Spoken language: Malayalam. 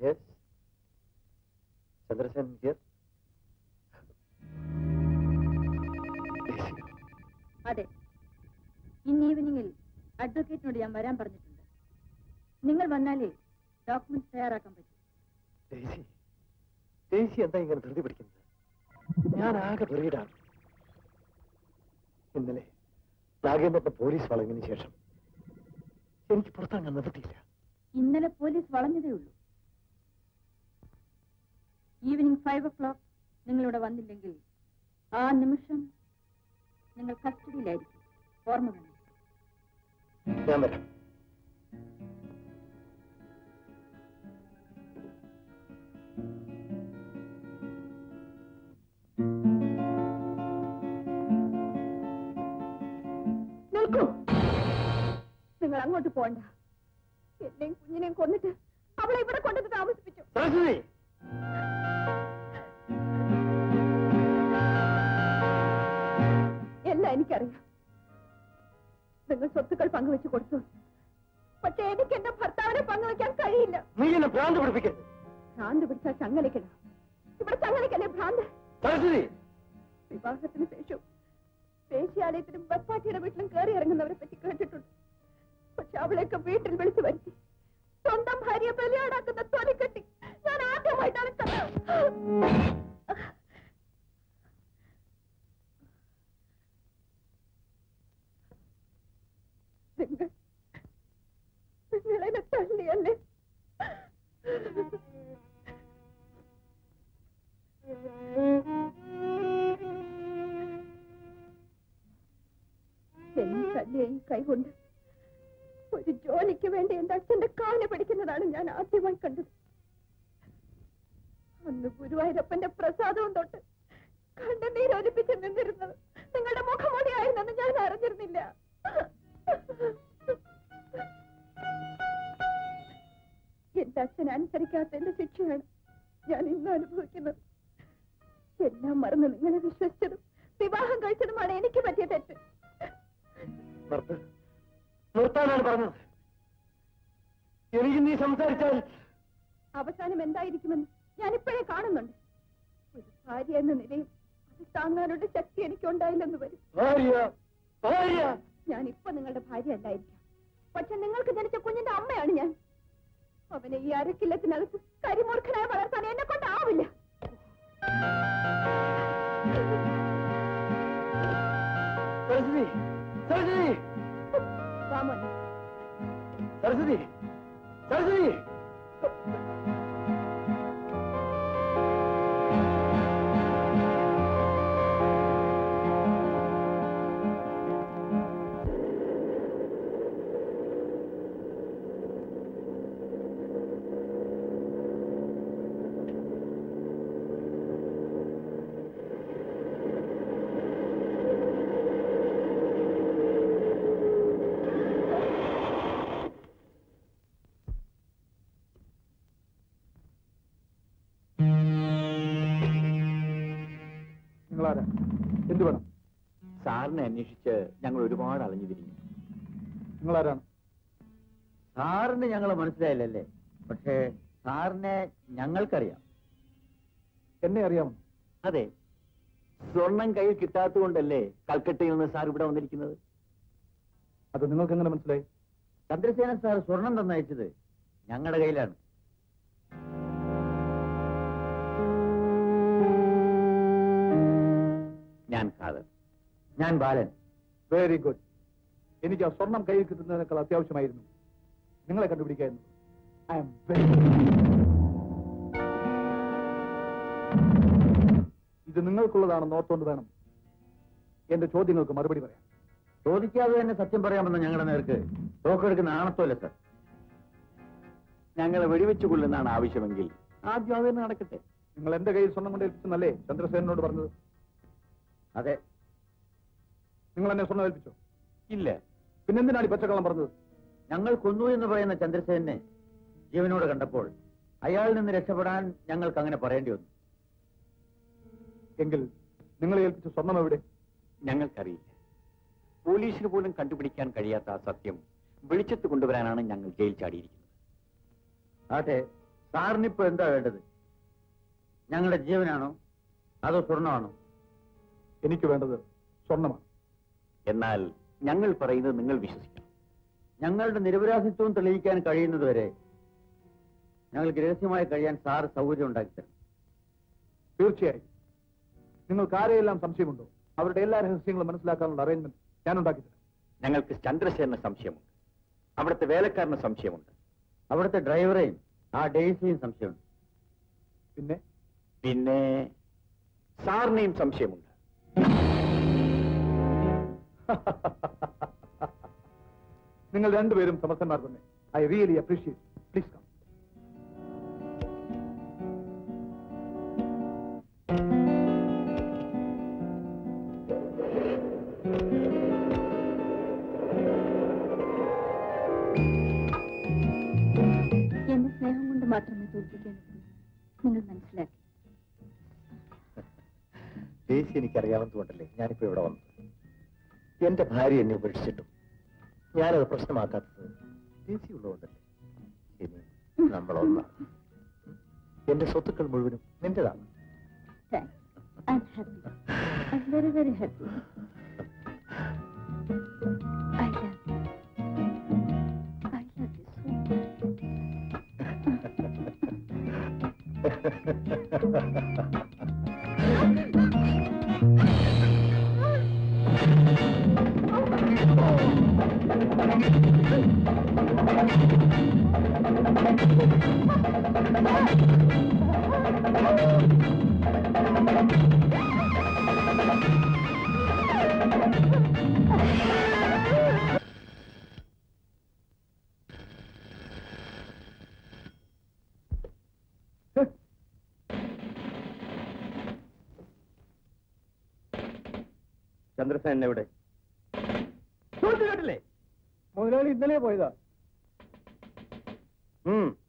യെസ് ചന്ദ്രസേൻ ഹിയർ അതെ ഇന്ന് ഈവനിങ്ങിൽ അഡ്വക്കേറ്റിനോട് ഞാൻ വരാൻ പറഞ്ഞിട്ടുണ്ട് നിങ്ങൾ വന്നാലേ ഡോക്യുമെന്റ്സ് തയ്യാറാക്കാൻ പറ്റും ഡേസി ഡേസി എന്താ ഇങ്ങനെ ധൃതി പിടിക്കുന്നത് ഞാൻ ആകെ വെറിയിടാണ് ഇന്നലെ നാഗേന്ദ്രത്തെ പോലീസ് വളഞ്ഞതിന് ശേഷം എനിക്ക് പുറത്തിറങ്ങാൻ നിവൃത്തിയില്ല ഇന്നലെ പോലീസ് വളഞ്ഞതേ ഉള്ളൂ ഈവനിങ് ഫൈവ് ഒ ക്ലോക്ക് നിങ്ങളിവിടെ വന്നില്ലെങ്കിൽ ആ നിമിഷം നിങ്ങൾ കസ്റ്റഡിയിലായിരിക്കും ഓർമ്മ വേണം ഞാൻ വരാം നിൽക്കൂ നിങ്ങൾ അങ്ങോട്ട് പോണ്ട എന്നെയും കുഞ്ഞിനെയും കൊന്നിട്ട് അവളെ ഇവിടെ കൊണ്ടിട്ട് താമസിപ്പിച്ചു സരസ്വതി എല്ലാം എനിക്കറിയാം നിങ്ങൾ സ്വത്തുക്കൾ പങ്കുവെച്ച് കൊടുത്തു പക്ഷെ എനിക്ക് എന്റെ ഭർത്താവിനെ പങ്കുവെക്കാൻ കഴിയില്ല നീ എന്നെ ഭ്രാന്ത് പിടിപ്പിക്കരുത് ഭ്രാന്ത് പിടിച്ചാൽ ചങ്ങലയ്ക്കല ഇവിടെ ചങ്ങലയ്ക്കല്ലേ ഭ്രാന്ത് സരസ്വതി വിവാഹത്തിന് ശേഷം ദേശീയാലയത്തിലും ബപ്പാട്ടിയുടെ വീട്ടിലും കയറി ഇറങ്ങുന്നവരെ പറ്റി കേട്ടിട്ടുണ്ട് പക്ഷെ അവളെയൊക്കെ വീട്ടിൽ വിളിച്ചു വരുത്തി സ്വന്തം ഭാര്യയെ ബലിയാടാക്കുന്ന തൊലിക്കെട്ടി ഞാൻ ആദ്യമായിട്ടാണ് കാണുന്നത്. നിങ്ങൾ നിങ്ങളെന്നെ തള്ളിയല്ലേ എന്നെ തല്ലിയ ഈ കൈകൊണ്ട് ഒരു ജോലിക്ക് വേണ്ടി എന്റെ അച്ഛന്റെ കാല് പിടിക്കുന്നതാണ് ഞാൻ ആദ്യമായി കണ്ടത് അന്ന് ഗുരുവായൂരപ്പന്റെ പ്രസാദവും തൊട്ട് കണ്ണുനീരൊലിപ്പിച്ച് നിന്നിരുന്നത് നിങ്ങളുടെ മുഖമൊടിയായിരുന്നെന്ന് ഞാൻ അറിഞ്ഞിരുന്നില്ല എന്റെ അച്ഛൻ അനുസരിക്കാത്തതിന്റെ ശിക്ഷയാണ് ഞാൻ ഇന്ന് അനുഭവിക്കുന്നത് എല്ലാം മറന്ന് നിങ്ങളെ വിശ്വസിച്ചതും വിവാഹം കഴിച്ചതുമാണ് എനിക്ക് പറ്റിയ തെറ്റ് നിർത്ത് നിർത്താനാണ് പറഞ്ഞത് എനിക്ക് നീ സംസാരിച്ചാൽ അവസാനം എന്തായിരിക്കുമെന്ന് ഞാൻ ഇപ്പോഴേ കാണുന്നുണ്ട് ഒരു ഭാര്യ എന്ന നിലയിൽ അത് താങ്ങാനുള്ള ശക്തി എനിക്ക് ഉണ്ടായില്ലെന്ന് വരും ഭാര്യ ഭാര്യ ഞാൻ ഇപ്പൊ നിങ്ങളുടെ ഭാര്യ അല്ലായിരിക്കാം പക്ഷെ നിങ്ങൾക്ക് ജനിച്ച കുഞ്ഞിന്റെ അമ്മയാണ് ഞാൻ അവനെ ഈ അരക്കില്ലത്തിനകത്ത് കരിമൂർഖനായി വളർത്താൻ എന്നെ കൊണ്ടാവില്ല സരസ്വതി സരസ്വതി രാമൻ സരസ്വതി സരസ്വതി നിങ്ങളാരാ എന്ത് വേണം സാറിനെ അന്വേഷിച്ച് ഞങ്ങൾ ഒരുപാട് അലഞ്ഞു തിരിഞ്ഞു നിങ്ങളാരാണ് സാറിന് ഞങ്ങളെ മനസ്സിലായില്ലല്ലേ പക്ഷേ സാറിനെ ഞങ്ങൾക്കറിയാം എന്നെ അറിയാമോ അതെ സ്വർണം കയ്യിൽ കിട്ടാത്തതുകൊണ്ടല്ലേ കൽക്കട്ടയിൽ നിന്ന് സാർ ഇവിടെ വന്നിരിക്കുന്നത് അത് നിങ്ങൾക്ക് എങ്ങനെ മനസ്സിലായി ചന്ദ്രസേന സാർ സ്വർണം തന്നയച്ചത് ഞങ്ങളുടെ കയ്യിലാണ് ഞാൻ ഖാദർ ഞാൻ ബാലൻ വെരി ഗുഡ് എനിക്ക് ആ സ്വർണം കയ്യിൽ കിട്ടുന്നതിനേക്കാൾ അത്യാവശ്യമായിരുന്നു നിങ്ങളെ കണ്ടുപിടിക്കായിരുന്നു ഐ എം വെരി ഇത് നിങ്ങൾക്കുള്ളതാണെന്ന് ഓർത്തുകൊണ്ട് വേണം എന്റെ ചോദ്യങ്ങൾക്ക് മറുപടി പറയാൻ ചോദിക്കാതെ തന്നെ സത്യം പറയാമെന്ന് ഞങ്ങളുടെ നേർക്ക് തോക്കെടുക്കുന്ന ആണത്തോല്ലേ സാർ ഞങ്ങളെ വെടിവെച്ചു കൊള്ളുന്നതാണ് ആവശ്യമെങ്കിൽ ആദ്യം അത് തന്നെ നടക്കട്ടെ നിങ്ങൾ എന്റെ കയ്യിൽ സ്വർണം കൊണ്ട് ഏൽപ്പിച്ചെന്നല്ലേ ചന്ദ്രസേനോട് പറഞ്ഞത് അതെ നിങ്ങൾ എന്നെ സ്വർണം ഏൽപ്പിച്ചോ ഇല്ല പിന്നെന്തിനാണ് ഈ പച്ചക്കള്ളം പറഞ്ഞത് ഞങ്ങൾ കൊന്നു എന്ന് പറയുന്ന ചന്ദ്രസേനെ ജീവനോട് കണ്ടപ്പോൾ അയാളിൽ നിന്ന് രക്ഷപ്പെടാൻ ഞങ്ങൾക്ക് അങ്ങനെ പറയേണ്ടി വന്നു എങ്കിൽ നിങ്ങളെ ഏൽപ്പിച്ച സ്വർണം എവിടെ ഞങ്ങൾക്കറിയില്ല പോലീസിന് പോലും കണ്ടുപിടിക്കാൻ കഴിയാത്ത ആ സത്യം വെളിച്ചത്ത് കൊണ്ടുവരാനാണ് ഞങ്ങൾ ജയിൽ ചാടിയിരിക്കുന്നത് ആട്ടെ സാറിനിപ്പോ എന്താ വേണ്ടത് ഞങ്ങളുടെ ജീവനാണോ അതോ സ്വർണ്ണമാണോ എനിക്ക് വേണ്ടത് സ്വർണമാണ് എന്നാൽ ഞങ്ങൾ പറയുന്നത് നിങ്ങൾ വിശ്വസിക്കണം ഞങ്ങളുടെ നിരപരാധിത്വം തെളിയിക്കാൻ കഴിയുന്നതുവരെ ഞങ്ങൾക്ക് രഹസ്യമായി കഴിയാൻ സാർ സൗകര്യം ഉണ്ടാക്കി തരണം തീർച്ചയായും നിങ്ങൾക്ക് ആരെയെല്ലാം സംശയമുണ്ടോ അവരുടെ എല്ലാ രഹസ്യങ്ങളും മനസ്സിലാക്കാനുള്ള അറേഞ്ച്മെന്റ് ഞാൻ ഉണ്ടാക്കി തരാം ഞങ്ങൾക്ക് ചന്ദ്രസേന സംശയമുണ്ട് അവിടുത്തെ വേലക്കാരന് സംശയമുണ്ട് അവിടുത്തെ ഡ്രൈവറെയും ആ ഡേസിയും സംശയമുണ്ട് പിന്നെ പിന്നെ സാറിനെയും സംശയമുണ്ട് നിങ്ങൾ രണ്ടുപേരും സമർത്ഥന്മാർ തന്നെ I really appreciate please come എന്നെ സ്നേഹം കൊണ്ട് മാത്രമേ തോൽപ്പിക്കാനുള്ളൂ നിങ്ങൾ മനസ്സിലാക്കി ദേശി എനിക്കറിയാവുന്നതുകൊണ്ടല്ലേ ഞാനിപ്പോ ഇവിടെ വന്നത് എന്റെ ഭാര്യ എന്നെ ഉപേക്ഷിച്ചിട്ടും ഞാനത് പ്രശ്നമാക്കാത്തത് ദേശി ഉള്ളതുകൊണ്ടല്ലേ ഇനി നമ്മളൊന്നാണ് എന്റെ സ്വത്തുക്കൾ മുഴുവനും നിന്റേതാണ് thanks I'm happy I'm very very happy I love I love you so Chandrasena എവിടെ മുതലാളി ഇന്നലെ പോയതാ ഉം